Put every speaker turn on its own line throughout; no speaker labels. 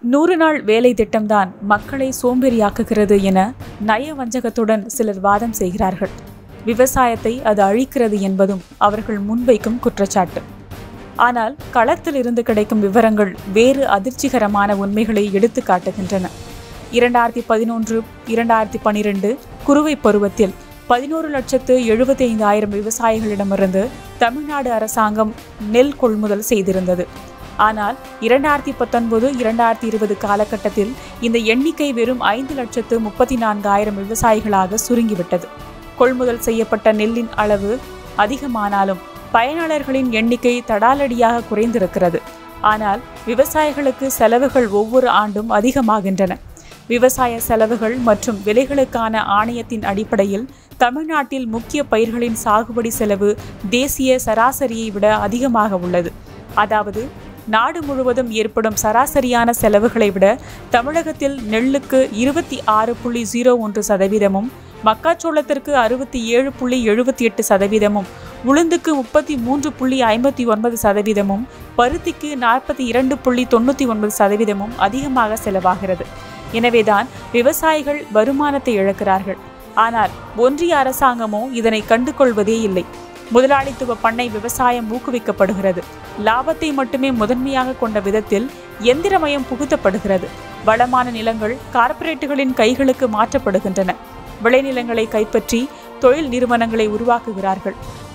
நூறு நாள் வேலை திட்டம்தான் மக்களை சோம்பேறியாக்குகிறது என நயவஞ்சகத்துடன் சிலர் வாதம் செய்கிறார்கள் விவசாயத்தை அது அழிக்கிறது என்பதும் அவர்கள் முன்வைக்கும் குற்றச்சாட்டு ஆனால் களத்தில் இருந்து கிடைக்கும் விவரங்கள் வேறு அதிர்ச்சிகரமான உண்மைகளை எடுத்து காட்டுகின்றன இரண்டாயிரத்தி பதினொன்று இரண்டாயிரத்தி பனிரெண்டு குறுவை பருவத்தில் பதினோரு லட்சத்து எழுபத்தி ஐந்து ஆயிரம் விவசாயிகளிடமிருந்து தமிழ்நாடு அரசாங்கம் நெல் கொள்முதல் செய்திருந்தது ஆனால் இரண்டாயிரத்தி பத்தொன்பது இரண்டாயிரத்தி இருபது காலகட்டத்தில் இந்த எண்ணிக்கை வெறும் ஐந்து லட்சத்து முப்பத்தி நான்காயிரம் விவசாயிகளாக சுருங்கிவிட்டது கொள்முதல் செய்யப்பட்ட நெல்லின் அளவு அதிகமானாலும் பயனாளர்களின் எண்ணிக்கை தடாலடியாக குறைந்திருக்கிறது ஆனால் விவசாயிகளுக்கு செலவுகள் ஒவ்வொரு ஆண்டும் அதிகமாகின்றன விவசாய செலவுகள் மற்றும் விலைகளுக்கான ஆணையத்தின் அடிப்படையில் தமிழ்நாட்டில் முக்கிய பயிர்களின் சாகுபடி செலவு தேசிய சராசரியை விட அதிகமாக உள்ளது அதாவது நாடு முழுவதும் ஏற்படும் சராசரியான செலவுகளை விட தமிழகத்தில் நெல்லுக்கு இருபத்தி ஆறு புள்ளி ஜீரோ ஒன்று சதவீதமும் மக்காச்சோளத்திற்கு அறுபத்தி ஏழு புள்ளி எழுபத்தி எட்டு சதவீதமும் உளுந்துக்கு முப்பத்தி மூன்று புள்ளி ஐம்பத்தி ஒன்பது சதவீதமும் பருத்திக்கு நாற்பத்தி இரண்டு புள்ளி தொண்ணூற்றி ஒன்பது சதவீதமும் அதிகமாக செலவாகிறது எனவேதான் விவசாயிகள் வருமானத்தை இழக்கிறார்கள் ஆனால் ஒன்றிய அரசாங்கமோ இதனை கண்டுகொள்வதே இல்லை முதலாளித்துவ பண்ணை விவசாயம் ஊக்குவிக்கப்படுகிறது லாபத்தை மட்டுமே முதன்மையாக கொண்ட விதத்தில் எந்திரமயம் புகுத்தப்படுகிறது வளமான நிலங்கள் கார்ப்பரேட்டுகளின் கைகளுக்கு மாற்றப்படுகின்றன விளைநிலங்களை கைப்பற்றி தொழில் நிறுவனங்களை உருவாக்குகிறார்கள்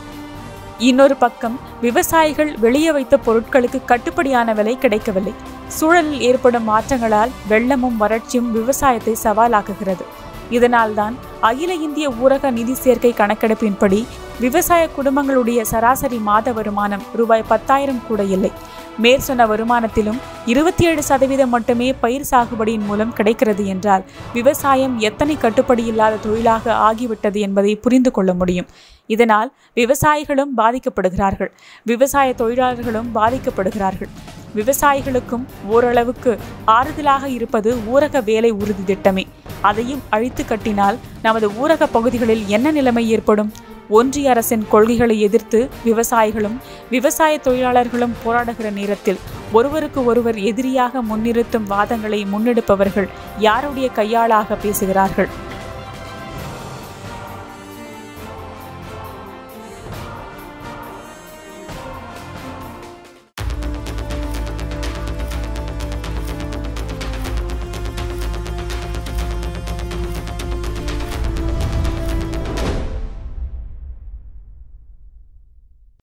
இன்னொரு பக்கம் விவசாயிகள் வெளியே வைத்த பொருட்களுக்கு கட்டுப்படியான விலை கிடைக்கவில்லை சூழலில் ஏற்படும் மாற்றங்களால் வெள்ளமும் வறட்சியும் விவசாயத்தை சவாலாக்குகிறது இதனால்தான் அகில இந்திய ஊரக நிதி சேர்க்கை கணக்கெடுப்பின்படி விவசாய குடும்பங்களுடைய சராசரி மாத வருமானம் ரூபாய் பத்தாயிரம் கூட இல்லை மேற் சொன்ன வருமானத்திலும் இருபத்தி ஏழு சதவீதம் மட்டுமே பயிர் சாகுபடியின் மூலம் கிடைக்கிறது என்றால் விவசாயம் எத்தனை கட்டுப்படி இல்லாத தொழிலாக ஆகிவிட்டது என்பதை புரிந்து கொள்ள முடியும் இதனால் விவசாயிகளும் பாதிக்கப்படுகிறார்கள் விவசாய தொழிலாளர்களும் பாதிக்கப்படுகிறார்கள் விவசாயிகளுக்கும் ஓரளவுக்கு ஆறுதலாக இருப்பது ஊரக வேலை உறுதி திட்டமே அதையும் அழித்து கட்டினால் நமது ஊரக பகுதிகளில் என்ன நிலைமை ஏற்படும் ஒன்றிய அரசின் கொள்கைகளை எதிர்த்து விவசாயிகளும் விவசாய தொழிலாளர்களும் போராடுகிற நேரத்தில் ஒருவருக்கு ஒருவர் எதிரியாக முன்னிறுத்தும் வாதங்களை முன்னெடுப்பவர்கள் யாருடைய கையாளாக பேசுகிறார்கள்